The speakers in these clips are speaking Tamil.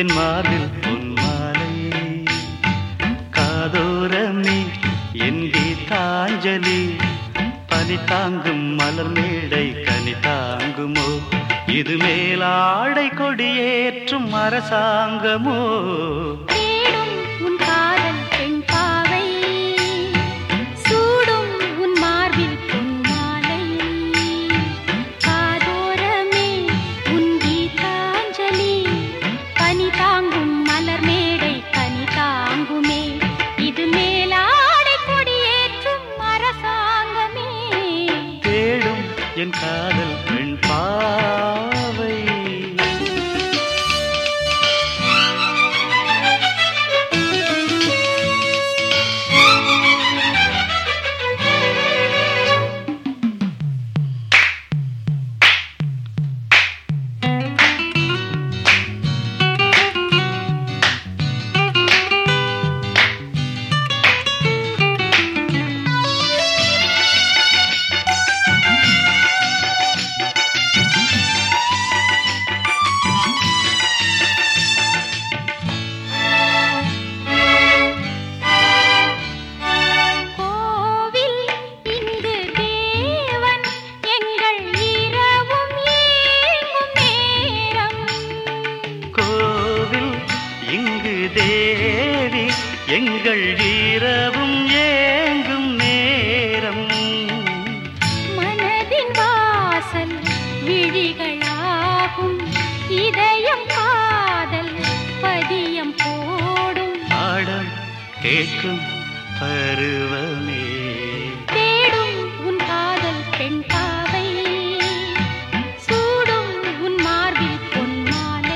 என் மார்பில் பொன்மாலை காதோரமே என் கீதாஞ்சலி பனி தாங்கும் மலர் மேடை கனி தாங்குமோ இது மேலாடை கொடியேற்றும் அரசாங்கமோ தேடும் உன் காதல் பெண் பாவை சூடும் உன் மார்பில் பொன்மாலை காதோரமே உன் கீதாஞ்சலி பனி தாங்கும் மலர் மேடை கனி தாங்குமே இது மேலாடை கொடியேற்றும் அரசாங்கமே தேடும் என் காதல் பெண் பாவை கோவில் இங்கு தேவன் எங்கள் இரவும் ஏங்கும் நேரம் கோவில் இங்கு தேவி எங்கள் இரவும் ஏங்கும் நேரம் மனதின் வாசல் விழிகளாகும் இதயம் காதல் பதியம் போடும் ஆடம் கேட்கும் பருவமே தேடும் உன் காதல் பெண் பாவை சூடும் உன் மார்பில் பொன்மாலை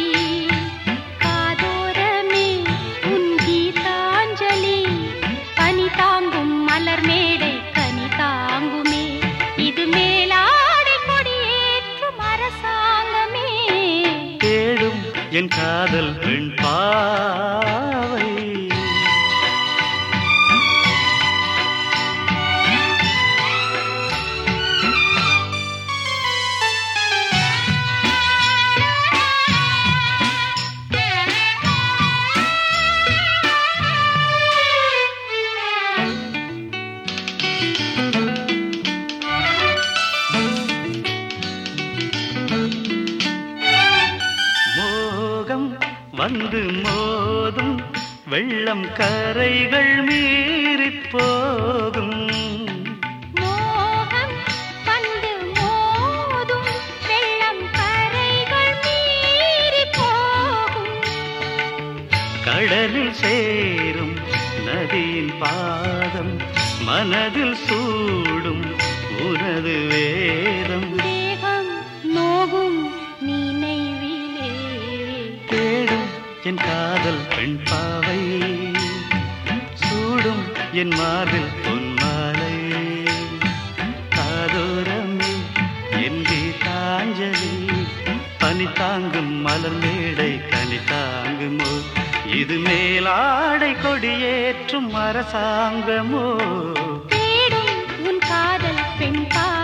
காதோரமே உன் கீதாஞ்சலி பனி தாங்கும் மலர் மேடை கனி தாங்குமே இது மேலாடை கொடியேற்றும் அரசாங்கமே தேடும் என் காதல் பெண் பாவை மோகம் வந்து மோதும் வெள்ளம் கரைகள் மீறிப் போகும் மோகம் வந்து மோதும் வெள்ளம் கரைகள் மீறி போகும் கடலில் சேரும் நதியின் பாதம் மனதில் சூடும் உனது வேதம் தேகம் நோகும் நினைவிலே தேடும் என் காதல் பெண் பாவை சூடும் என் மார்பில் பொன்மாலை காதோரமே என் கீதாஞ்சலி பனி தாங்கும் மலர் மேடை கனி தாங்குமோ இது மேலாடை கொடியேற்றும் அரசாங்கமோ தேடும் உன் காதல் பெண் பா